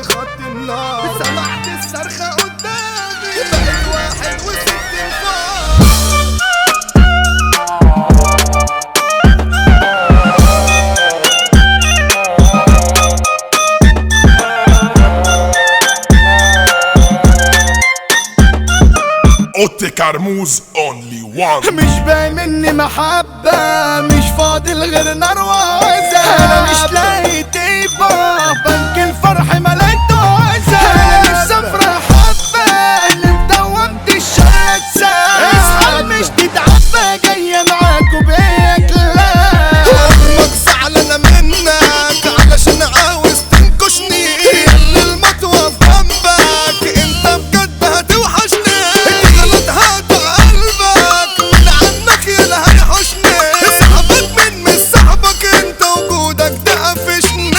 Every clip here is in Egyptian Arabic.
خط النار سمعت الصرخة قدامي بقيت واحد وست انفار اوتي كرموز اونلي وان مش باين مني محبة مش فاضل غير نار وعذاب أنا مش لاقي طيبة بنك الفرح مليته عذاب أنا نفسي أفرح حبة اللي مدومت الشر اتساب اصحى مش تتعبى جاية معاك وبيك لا أمك زعلانة منك علشان عاوز تنكشني اللي المطوة في جنبك انت بجد هتوحشني غلط هاتوا قلبك من عنك يلا هيحوشني صاحبك من مش صاحبك انت وجودك ده قفشني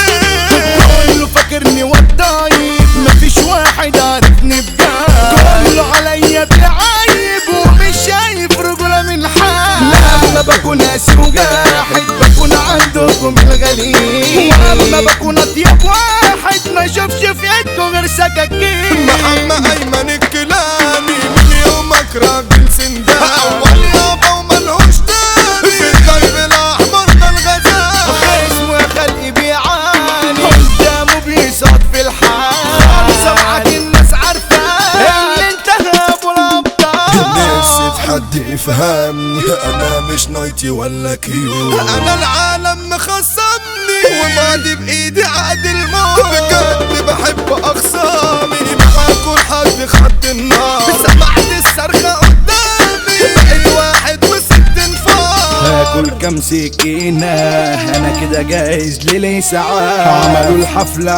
كله فاكرني والطيب مفيش واحد عارفني بجد كله عليا بيعيب ومش شايف رجولة من حال لما بكون قاسي وجاحد بكون عندكم الغليل ولما بكون اطيب واحد ما شافش في ايدكم غير سكاكين محمد ايمن الكلامي من يومك راجل سندان اول يابا وملهوش تاني في الدرب الاحمر ده الغزال اسمه يا خلقي بيعاني قدامه بيصعد في الحال سمعك الناس عارفاه ان انت ابو الابطال نفسي في حد يفهمني انا مش نايتي ولا كيو انا العالم مخصمني وماضي بايدي عقد الموت بجد بحب اخصامي معاكوا لحد خط النار سمعت الصرخة قدامي بقيت واحد وست انفار هاكل كام سكينة أنا كده جاهز للإسعاف عملوا الحفلة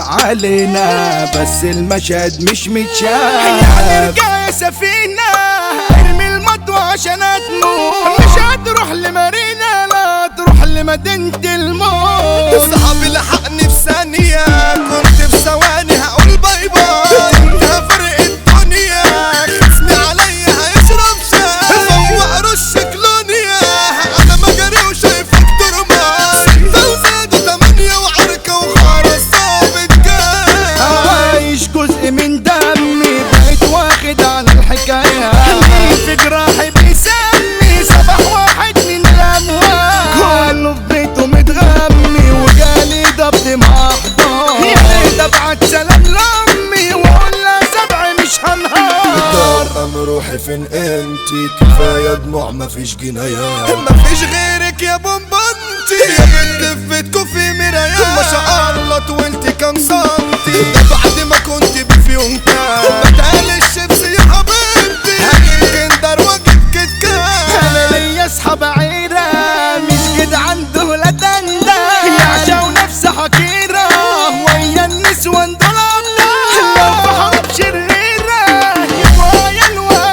علينا بس المشهد مش متشاف هنرجع يا سفينة ارمي المطوة عشان اتموت مش هتروح لمارينا لا تروح لمدينة الموت صحابي لحقني في ثانية كنت في ثواني هقول باي باي انت فرق الدنيا خصمي عليا هيشرب شاي فوق رش كلونيا انا مجري وشايفك ترمى ستة وزادوا تمانية وعركة وخرا صابت جاي عايش جزء من دمي بقيت واخد على الحكاية مين في جراحي بيسمي صباح واحد من الاموال كله في بيته متغمي وجالي ضبط مع حضان يا ريت ابعت سلام لامي واقول لها سبع مش هنهار دار ام روحي فين انتي كفايه دموع مفيش جنايات مفيش غيرك يا بومبانتي يا بنت في بيتكو في مرايات ما شاء الله طولتي كام سنتي ده بعد ما كنت بفيونكا بدال الشيبس يا حبيبتي هجيب كندر واجيب كيت كات انا ليا اصحاب عيرة مش كده عنده لا دندة يعشوا نفس حقيرة ويا النسوان دول أبطال لو في حرب شريرة يبقى يا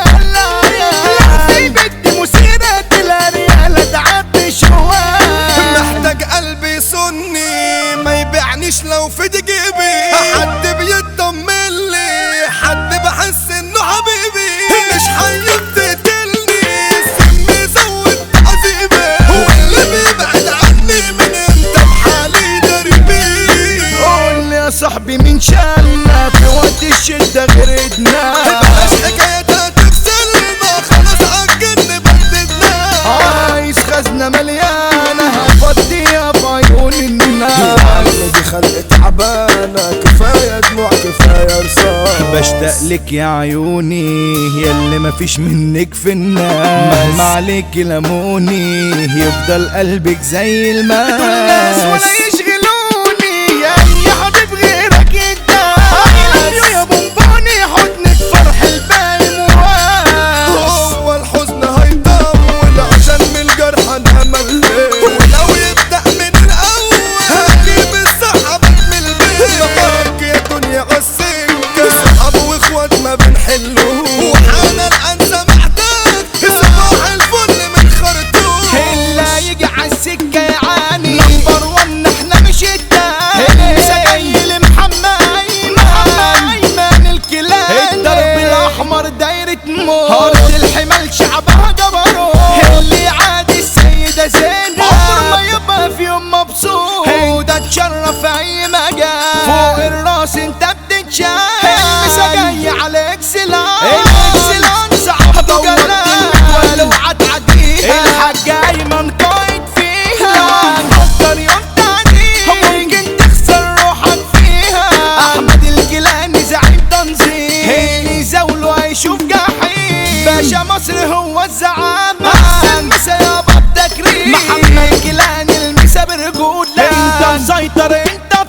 الولاية لو في بنت مثيرة الريالة تعبي شوال محتاج قلبي يصني ما يبيعنيش لو في دي جيبي حد بيطمن لي حد بحس انه حبيبي مش هيقتلني سمي زود تعذيبي واللي بيبعد عني من انت بحالي دربي قول لي يا صاحبي مين شالنا في وقت الشدة غيرنا بلاش حكايتها تفصلنا خلاص عالجن بددنا عايز خزنة مليانة هفضيها في عيون الناس العالم دي خلق تعبانه كفايه دموع كفايه رصاص بشتاق لك يا عيوني ياللي مفيش منك في الناس مهما عليك لموني يفضل قلبك زي الناس الماس ولا يشغلوني يا اي حبيب غيرك انت اي يا بونبوني حضنك فرح الباقي مواس هو الحزن هيطول عشان من الجرح انا مليت ولو يبدا من الاول هجيب الصحة من البيت نطاق يا دنيا غسيك صحاب واخوات ما بنحلوه وحانا الانسى محتاج صباح الفل من خرطوم اللي يجي عالسكة يعاني نمبر ون احنا باشا مصر هو الزعامة احسن مسا يابا بتكريم محمد كيلاني المسا برجولة انت مسيطر انت